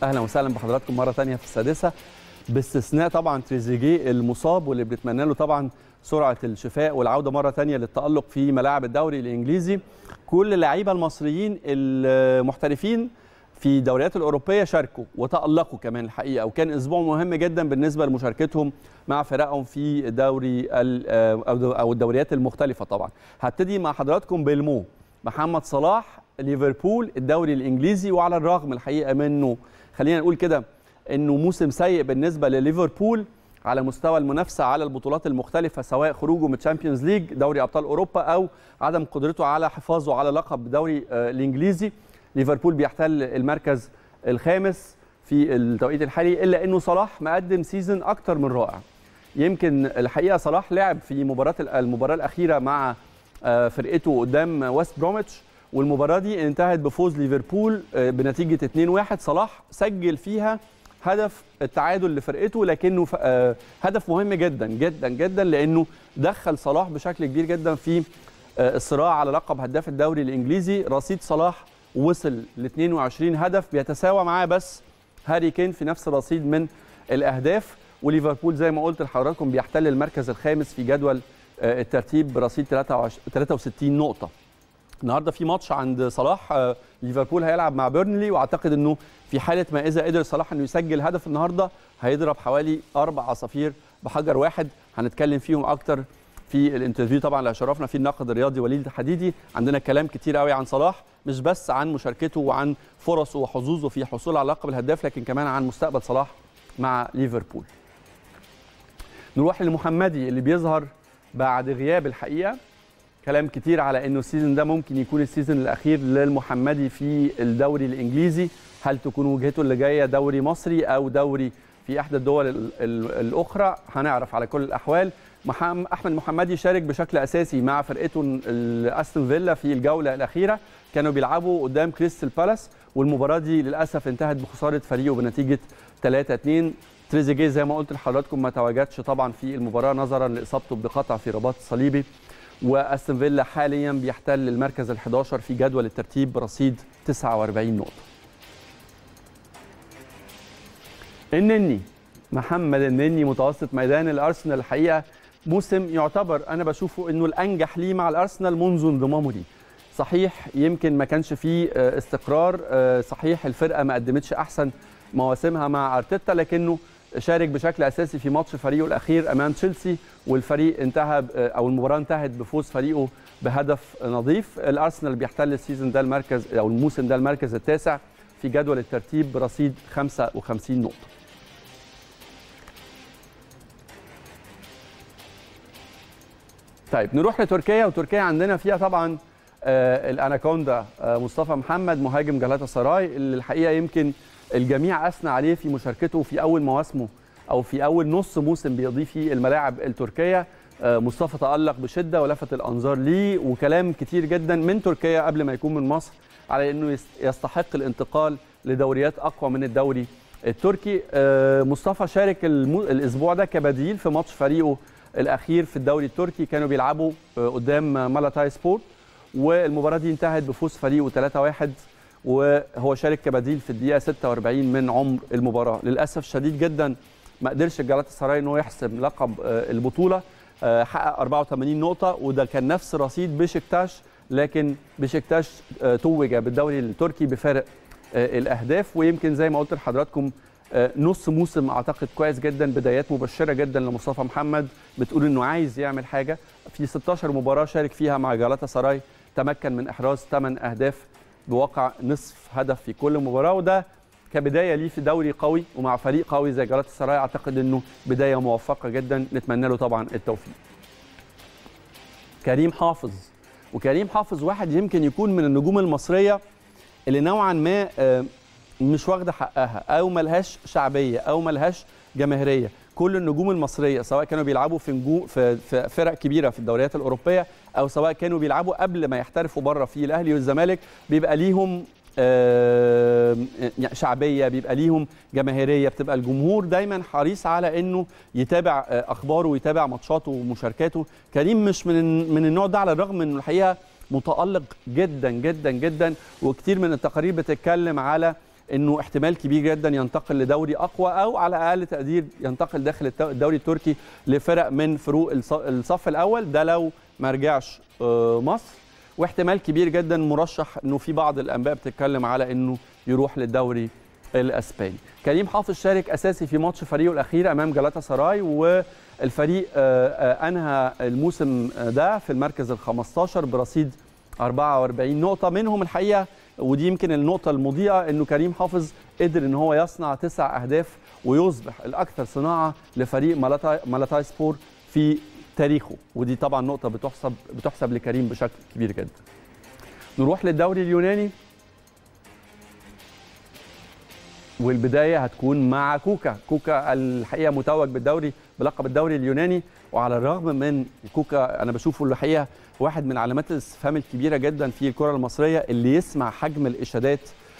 اهلا وسهلا بحضراتكم مره ثانيه في السادسه باستثناء طبعا تريزيجيه المصاب واللي بنتمنى له طبعا سرعه الشفاء والعوده مره ثانيه للتالق في ملاعب الدوري الانجليزي كل اللعيبه المصريين المحترفين في الدوريات الاوروبيه شاركوا وتالقوا كمان الحقيقه وكان اسبوع مهم جدا بالنسبه لمشاركتهم مع فرقهم في دوري او الدوريات المختلفه طبعا هبتدي مع حضراتكم بالمو محمد صلاح ليفربول الدوري الانجليزي وعلى الرغم الحقيقه منه خلينا نقول كده انه موسم سيء بالنسبه لليفربول على مستوى المنافسه على البطولات المختلفه سواء خروجه من تشامبيونز ليج دوري ابطال اوروبا او عدم قدرته على حفاظه على لقب الدوري الانجليزي ليفربول بيحتل المركز الخامس في التوقيت الحالي الا انه صلاح مقدم سيزون اكتر من رائع يمكن الحقيقه صلاح لعب في مباراه المباراه الاخيره مع فرقته قدام ويست بروميتش والمباراه دي انتهت بفوز ليفربول بنتيجه 2-1 صلاح سجل فيها هدف التعادل لفرقته لكنه هدف مهم جدا جدا جدا لانه دخل صلاح بشكل كبير جدا في الصراع على لقب هداف الدوري الانجليزي رصيد صلاح وصل ل 22 هدف بيتساوى معاه بس هاري كين في نفس الرصيد من الاهداف وليفربول زي ما قلت لحضراتكم بيحتل المركز الخامس في جدول الترتيب برصيد 63 نقطه النهارده في ماتش عند صلاح ليفربول هيلعب مع بيرنلي واعتقد انه في حاله ما اذا قدر صلاح انه يسجل هدف النهارده هيضرب حوالي اربع عصافير بحجر واحد هنتكلم فيهم اكتر في الانترفيو طبعا اللي شرفنا فيه الناقد الرياضي وليد الحديدي عندنا كلام كتير قوي عن صلاح مش بس عن مشاركته وعن فرصه وحظوظه في الحصول على لقب الهداف لكن كمان عن مستقبل صلاح مع ليفربول نروح للمحمدي اللي بيظهر بعد غياب الحقيقه كلام كتير على انه السيزون ده ممكن يكون السيزون الاخير للمحمدي في الدوري الانجليزي هل تكون وجهته اللي جايه دوري مصري او دوري في احدى الدول الاخرى هنعرف على كل الاحوال احمد محمدي شارك بشكل اساسي مع فرقته استون فيلا في الجوله الاخيره كانوا بيلعبوا قدام كريستال بالاس والمباراه دي للاسف انتهت بخساره فريقه بنتيجه 3 2 تريزيجيه زي ما قلت لحضراتكم ما تواجدش طبعا في المباراه نظرا لاصابته بقطع في رباط صليبي واستون فيلا حاليا بيحتل المركز ال11 في جدول الترتيب برصيد 49 نقطه. النني محمد النني متوسط ميدان الارسنال الحقيقه موسم يعتبر انا بشوفه انه الانجح ليه مع الارسنال منذ انضمامه ليه. صحيح يمكن ما كانش فيه استقرار صحيح الفرقه ما قدمتش احسن مواسمها مع ارتيتا لكنه شارك بشكل اساسي في ماتش فريقه الاخير امام تشيلسي والفريق انتهى او المباراه انتهت بفوز فريقه بهدف نظيف الارسنال بيحتل السيزون ده المركز او الموسم ده المركز التاسع في جدول الترتيب برصيد 55 نقطه طيب نروح لتركيا وتركيا عندنا فيها طبعا آه الاناكوندا آه مصطفى محمد مهاجم جلاتا سراي اللي الحقيقه يمكن الجميع اثنى عليه في مشاركته في اول مواسمه او في اول نص موسم بيضيف فيه الملاعب التركيه مصطفى تالق بشده ولفت الانظار ليه وكلام كتير جدا من تركيا قبل ما يكون من مصر على انه يستحق الانتقال لدوريات اقوى من الدوري التركي مصطفى شارك الاسبوع ده كبديل في ماتش فريقه الاخير في الدوري التركي كانوا بيلعبوا قدام مالاتاي سبورت والمباراه دي انتهت بفوز فريقه 3-1 وهو شارك كبديل في الدقيقه 46 من عمر المباراه للاسف شديد جدا ما قدرش جلاتا سراي ان هو يحسم لقب البطوله حقق 84 نقطه وده كان نفس رصيد بشكتاش لكن بشكتاش توج بالدوري التركي بفارق الاهداف ويمكن زي ما قلت لحضراتكم نص موسم اعتقد كويس جدا بدايات مبشره جدا لمصطفى محمد بتقول انه عايز يعمل حاجه في 16 مباراه شارك فيها مع جلاتا سراي تمكن من احراز 8 اهداف بواقع نصف هدف في كل مباراه وده كبدايه ليه في دوري قوي ومع فريق قوي زي جلاتا سراي اعتقد انه بدايه موفقه جدا نتمنى له طبعا التوفيق. كريم حافظ وكريم حافظ واحد يمكن يكون من النجوم المصريه اللي نوعا ما مش واخده حقها او ملهاش شعبيه او ملهاش جماهيريه كل النجوم المصريه سواء كانوا بيلعبوا في نجوم في فرق كبيره في الدوريات الاوروبيه او سواء كانوا بيلعبوا قبل ما يحترفوا بره في الاهلي والزمالك بيبقى ليهم شعبيه بيبقى ليهم جماهيريه بتبقى الجمهور دايما حريص على انه يتابع اخباره ويتابع ماتشاته ومشاركاته كريم مش من من النوع ده على الرغم انه الحقيقه متالق جدا جدا جدا وكتير من التقارير بتتكلم على انه احتمال كبير جدا ينتقل لدوري اقوى او على اقل تقدير ينتقل داخل الدوري التركي لفرق من فروق الصف الاول ده لو ما رجعش مصر واحتمال كبير جدا مرشح انه في بعض الانباء بتتكلم على انه يروح للدوري الاسباني كريم حافظ شارك اساسي في ماتش فريقه الاخير امام جلاتا سراي والفريق انهى الموسم ده في المركز ال 15 برصيد 44 نقطه منهم الحقيقه ودي يمكن النقطه المضيئه انه كريم حافظ قدر ان هو يصنع تسع اهداف ويصبح الاكثر صناعه لفريق مالاتاي سبور في تاريخه ودي طبعا نقطه بتحسب بتحسب لكريم بشكل كبير جدا نروح للدوري اليوناني والبدايه هتكون مع كوكا كوكا الحقيقه متوج بالدوري بلقب الدوري اليوناني وعلى الرغم من كوكا انا بشوفه الحقيقه واحد من علامات الاستفهام الكبيره جدا في الكره المصريه اللي يسمع حجم الاشادات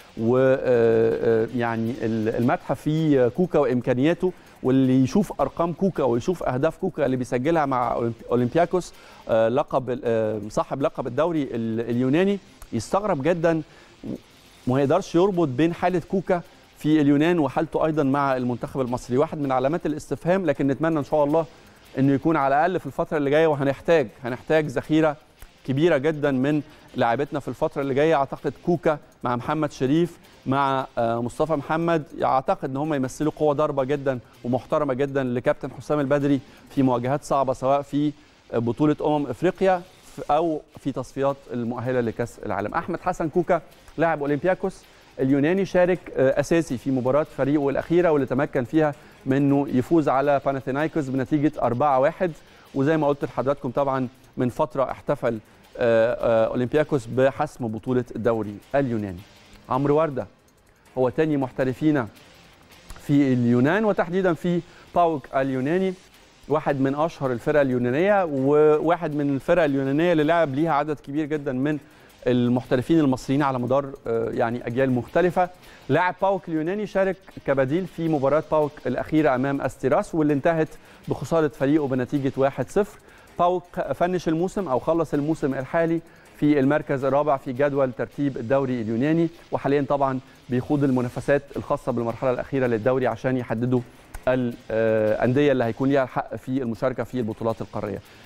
ويعني المدح في كوكا وامكانياته واللي يشوف ارقام كوكا ويشوف اهداف كوكا اللي بيسجلها مع اولمبياكوس لقب صاحب لقب الدوري اليوناني يستغرب جدا وما يقدرش يربط بين حاله كوكا في اليونان وحالته ايضا مع المنتخب المصري واحد من علامات الاستفهام لكن نتمنى ان شاء الله انه يكون على الاقل في الفتره اللي جايه وهنحتاج هنحتاج ذخيره كبيره جدا من لاعبتنا في الفتره اللي جايه اعتقد كوكا مع محمد شريف مع مصطفى محمد اعتقد ان هم يمثلوا قوه ضربه جدا ومحترمه جدا لكابتن حسام البدري في مواجهات صعبه سواء في بطوله امم افريقيا او في تصفيات المؤهله لكاس العالم احمد حسن كوكا لاعب اولمبياكوس اليوناني شارك اساسي في مباراه فريقه الاخيره واللي تمكن فيها منه يفوز على باناثينايكوس بنتيجه 4-1 وزي ما قلت لحضراتكم طبعا من فتره احتفل اولمبياكوس بحسم بطوله الدوري اليوناني عمرو ورده هو تاني محترفين في اليونان وتحديدا في باوك اليوناني واحد من اشهر الفرق اليونانيه وواحد من الفرق اليونانيه اللي لعب ليها عدد كبير جدا من المحترفين المصريين على مدار يعني اجيال مختلفه لاعب باوك اليوناني شارك كبديل في مباراه باوك الاخيره امام استيراس واللي انتهت بخساره فريقه بنتيجه 1-0 باوك فنش الموسم او خلص الموسم الحالي في المركز الرابع في جدول ترتيب الدوري اليوناني وحاليا طبعا بيخوض المنافسات الخاصه بالمرحله الاخيره للدوري عشان يحددوا الانديه اللي هيكون ليها الحق في المشاركه في البطولات القاريه